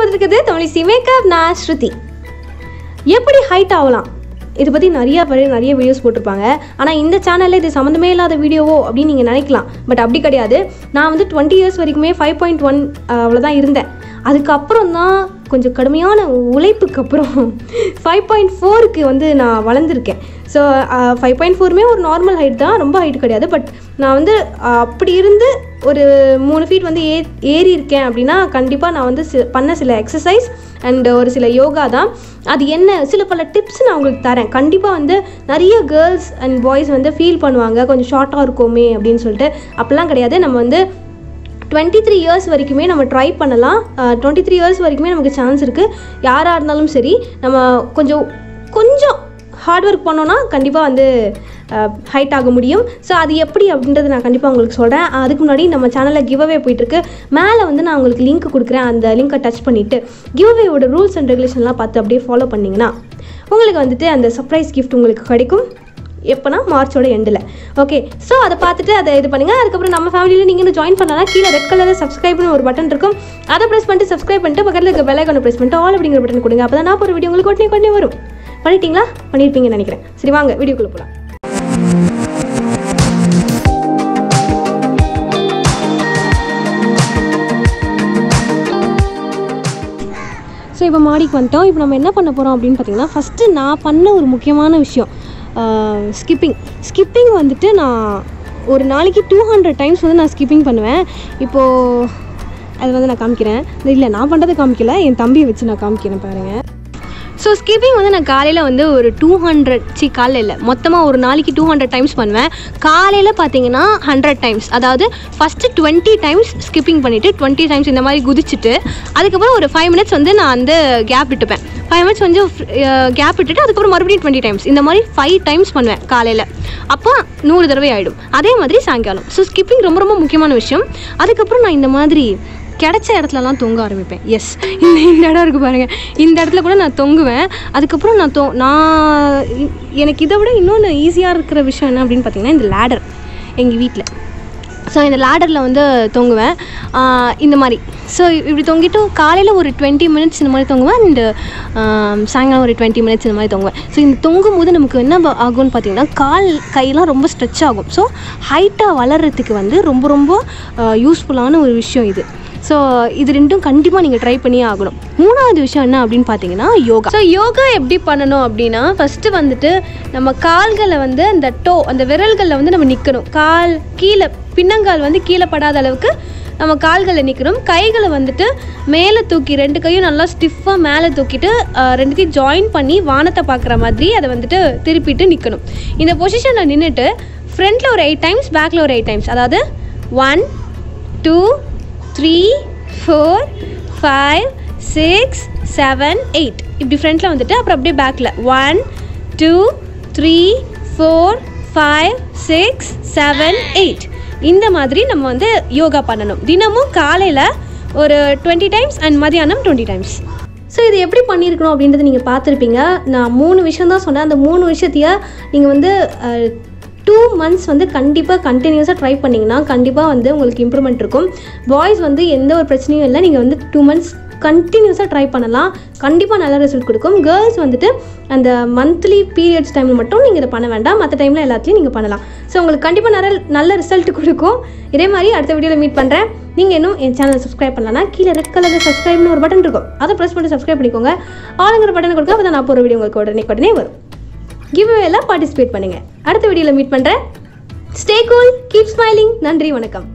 வந்துருக்குது தமிழ் மேக்கப் நான் ஸ்ருதி எப்படி ஹைட் ஆகலாம் இதை பற்றி நிறைய பேர் நிறைய வீடியோஸ் போட்டிருப்பாங்க ஆனால் இந்த சேனலில் இது சம்மந்தமே இல்லாத வீடியோவோ அப்படின்னு நீங்கள் நினைக்கலாம் பட் அப்படி கிடையாது நான் வந்து டுவெண்ட்டி இயர்ஸ் வரைக்குமே ஃபைவ் பாயிண்ட் ஒன் அவ்வளோதான் இருந்தேன் அதுக்கப்புறம் தான் கொஞ்சம் கடுமையான உழைப்புக்கு அப்புறம் ஃபைவ் பாயிண்ட் ஃபோருக்கு வந்து நான் வளர்ந்துருக்கேன் ஸோ ஃபைவ் பாயிண்ட் ஃபோருமே ஒரு நார்மல் ஹைட் தான் ரொம்ப ஹைட் கிடையாது பட் நான் வந்து அஹ், அப்படி இருந்து ஒரு மூணு ஃபீட் வந்து ஏ ஏறி இருக்கேன் அப்படின்னா கண்டிப்பாக நான் வந்து சி பண்ண சில எக்ஸசைஸ் அண்ட் ஒரு சில யோகா தான் அது என்ன சில பல டிப்ஸ் நான் உங்களுக்கு தரேன் கண்டிப்பாக வந்து நிறைய கேர்ள்ஸ் அண்ட் பாய்ஸ் வந்து ஃபீல் பண்ணுவாங்க கொஞ்சம் ஷார்ட்டாக இருக்கோமே அப்படின்னு சொல்லிட்டு அப்படிலாம் கிடையாது நம்ம வந்து டுவெண்ட்டி த்ரீ இயர்ஸ் வரைக்குமே நம்ம ட்ரை பண்ணலாம் டுவெண்ட்டி த்ரீ இயர்ஸ் வரைக்குமே நமக்கு சான்ஸ் இருக்குது யாராக இருந்தாலும் சரி நம்ம கொஞ்சம் கொஞ்சம் ஹார்ட் ஒர்க் பண்ணோன்னா கண்டிப்பாக வந்து ஹைட் ஆக முடியும் ஸோ அது எப்படி அப்படின்றத நான் கண்டிப்பாக உங்களுக்கு சொல்கிறேன் அதுக்கு முன்னாடி நம்ம சேனலில் கிவ் அவே போயிட்டுருக்கு மேலே வந்து நான் உங்களுக்கு லிங்க் கொடுக்குறேன் அந்த லிங்கை டச் பண்ணிவிட்டு கிவ் அவேயோட ரூல்ஸ் அண்ட் ரெகுலேஷன்லாம் பார்த்து அப்படியே ஃபாலோ பண்ணிங்கன்னா உங்களுக்கு வந்துட்டு அந்த சர்ப்ரைஸ் கிஃப்ட் உங்களுக்கு கிடைக்கும் எப்போனா மார்ச்சோட எண்டில் ஓகே ஸோ அதை பார்த்துட்டு அதை இது பண்ணுங்கள் அதுக்கப்புறம் நம்ம ஃபேமிலியில் நீங்கள் இன்னும் ஜாயின் பண்ணலாம் கீழே ரெட் கலரில் சப்ஸ்கிரைப்னு ஒரு பட்டன் இருக்கும் அதை ப்ரெஸ் பண்ணிட்டு சப்ஸ்கிரைப் பண்ணிட்டு பக்கத்தில் இருக்க பெல் ஐக்கானை ப்ரெஸ் பண்ணிட்டு ஆல் அப்படிங்கிற பட்டன் கொடுங்க அப்போ தான் நான் ஒரு வீடியோ உங்களுக்கு உடனே உடனே வரும் பண்ணிட்டீங்களா பண்ணியிருப்பீங்கன்னு நினைக்கிறேன் சரி வாங்க வீடியோக்குள்ளே போகலாம் ஸோ இப்போ மாடிக்கு வந்துட்டோம் இப்போ நம்ம என்ன பண்ண போகிறோம் அப்படின்னு பார்த்தீங்கன்னா ஃபஸ்ட்டு நான் பண்ண ஒரு முக்கியமான விஷயம் ஸ்கிப்பிங் ஸ்கிப்பிங் வந்துட்டு நான் ஒரு நாளைக்கு டூ ஹண்ட்ரட் டைம்ஸ் வந்து நான் ஸ்கிப்பிங் பண்ணுவேன் இப்போது அது வந்து நான் காமிக்கிறேன் இல்லை நான் பண்ணுறது காமிக்கல என் தம்பியை வச்சு நான் காமிக்கிறேன் பாருங்கள் ஸோ ஸ்கிப்பிங் வந்து நான் காலையில் வந்து ஒரு டூ ஹண்ட்ரட் சி காலையில் இல்லை மொத்தமாக ஒரு நாளைக்கு டூ ஹண்ட்ரட் டைம்ஸ் பண்ணுவேன் காலையில் பார்த்தீங்கன்னா ஹண்ட்ரட் டைம்ஸ் அதாவது ஃபஸ்ட்டு டுவெண்ட்டி டைம்ஸ் ஸ்கிப்பிங் பண்ணிவிட்டு டுவெண்ட்டி டைம்ஸ் இந்த மாதிரி குதிச்சுட்டு அதுக்கப்புறம் ஒரு ஃபைவ் மினிட்ஸ் வந்து நான் வந்து கேப் விட்டுப்பேன் ஃபைவ் மினிட்ஸ் வந்து கேப் விட்டுட்டு அதுக்கப்புறம் மறுபடியும் டுவெண்ட்டி டைம்ஸ் இந்த மாதிரி ஃபைவ் டைம்ஸ் பண்ணுவேன் காலையில் அப்போ நூறு தடவை ஆகிடும் அதே மாதிரி சாயங்காலம் ஸோ ஸ்கிப்பிங் ரொம்ப ரொம்ப முக்கியமான விஷயம் அதுக்கப்புறம் நான் இந்த மாதிரி கிடைச்ச இடத்துலலாம் தொங்க ஆரம்பிப்பேன் எஸ் இந்த இந்த இடம் இருக்குது பாருங்கள் இந்த இடத்துல கூட நான் தொங்குவேன் அதுக்கப்புறம் நான் தொ நான் இ- எனக்கு இதை விட இன்னொன்று ஈஸியாக இருக்கிற விஷயம் என்ன அப்படின்னு பார்த்தீங்கன்னா இந்த லேடர் எங்கள் வீட்டில் ஸோ இந்த லேடரில் வந்து தொங்குவேன் ஆஹ் இந்த மாதிரி ஸோ இப்படி தொங்கிட்டு காலையில் ஒரு டுவெண்ட்டி மினிட்ஸ் இந்த மாதிரி தொங்குவேன் அண்டு சாயங்காலம் ஒரு டுவெண்ட்டி மினிட்ஸ் இந்த மாதிரி தொங்குவேன் ஸோ இந்த தொங்கும் போது நமக்கு என்ன ப- ஆகும்னு பார்த்தீங்கன்னா கால் கையெல்லாம் ரொம்ப ஸ்ட்ரெச் ஆகும் ஸோ ஹைட்டாக வளர்கிறதுக்கு வந்து ரொம்ப ரொம்ப யூஸ்ஃபுல்லான ஒரு விஷயம் இது ஸோ இது ரெண்டும் கண்டிப்பாக நீங்கள் ட்ரை பண்ணியே ஆகணும் மூணாவது விஷயம் என்ன அப்படின்னு பார்த்தீங்கன்னா யோகா ஸோ யோகா எப்படி பண்ணணும் அப்படின்னா ஃபஸ்ட்டு வந்துட்டு நம்ம கால்களை வந்து அந்த டோ அந்த விரல்களில் வந்து நம்ம நிற்கணும் கால் கீழே பின்னங்கால் வந்து கீழே படாத அளவுக்கு நம்ம கால்களை நிற்கணும் கைகளை வந்துட்டு மேலே தூக்கி ரெண்டு கையும் நல்லா ஸ்டிஃபாக மேலே தூக்கிட்டு அஹ், ரெண்டுத்தையும் ஜாயின் பண்ணி வானத்தை பார்க்குற மாதிரி அதை வந்துட்டு திருப்பிட்டு நிற்கணும் இந்த பொசிஷனில் நின்றுட்டு ஃப்ரண்ட்டில் ஒரு எயிட் டைம்ஸ் பேக்கில் ஒரு எயிட் டைம்ஸ் அதாவது one two three four five six seven eight இப்படி ஃப்ரண்ட்டில் வந்துட்டு அப்புறம் அப்படியே பேக்கில் one two three four five six seven eight இந்த மாதிரி நம்ம வந்து யோகா பண்ணணும் தினமும் காலையில் ஒரு டுவெண்ட்டி டைம்ஸ் அண்ட் மதியானம் டுவெண்ட்டி டைம்ஸ் ஸோ இது எப்படி பண்ணியிருக்கணும் அப்படின்றத நீங்கள் பார்த்துருப்பீங்க நான் மூணு விஷயம் தான் சொன்னேன் அந்த மூணு விஷயத்தைய நீங்கள் வந்து டூ மந்த்ஸ் வந்து கண்டிப்பாக கண்டினியூஸாக ட்ரை பண்ணிங்கன்னா கண்டிப்பாக வந்து உங்களுக்கு இம்ப்ரூவ்மெண்ட் இருக்கும் பாய்ஸ் வந்து எந்த ஒரு பிரச்சனையும் இல்லை நீங்கள் வந்து டூ மந்த்ஸ் கண்டினியூஸாக ட்ரை பண்ணலாம் கண்டிப்பாக நல்ல ரிசல்ட் கொடுக்கும் கேர்ள்ஸ் வந்துட்டு அந்த மந்த்லி பீரியட்ஸ் டைமில் மட்டும் நீங்கள் இதை பண்ண வேண்டாம் மற்ற டைமில் எல்லாத்தையும் நீங்கள் பண்ணலாம் ஸோ உங்களுக்கு கண்டிப்பாக நல்ல நல்ல ரிசல்ட் கொடுக்கும் இதே மாதிரி அடுத்த வீடியோவில் மீட் பண்ணுறேன் நீங்கள் இன்னும் என் சேனலை சப்ஸ்கிரைப் பண்ணலன்னா கீழே ரெட் கலரில் சப்ஸ்கிரைப்னு ஒரு பட்டன் இருக்கும் அதை ப்ரெஸ் பண்ணி சப்ஸ்கிரைப் பண்ணிக்கோங்க ஆளுங்கிற பட்டன் கொடுக்க அப்போ தான் நான் போகிற வீடியோ உங்களுக்கு உடனே உடனே வரும் கிவ் எல்லாம் பார்ட்டிசிபேட் பண்ணுங்கள் அடுத்த வீடியோவில் மீட் பண்ணுறேன் ஸ்டே கூல் கீப் ஸ்மைலிங் நன்றி வணக்கம்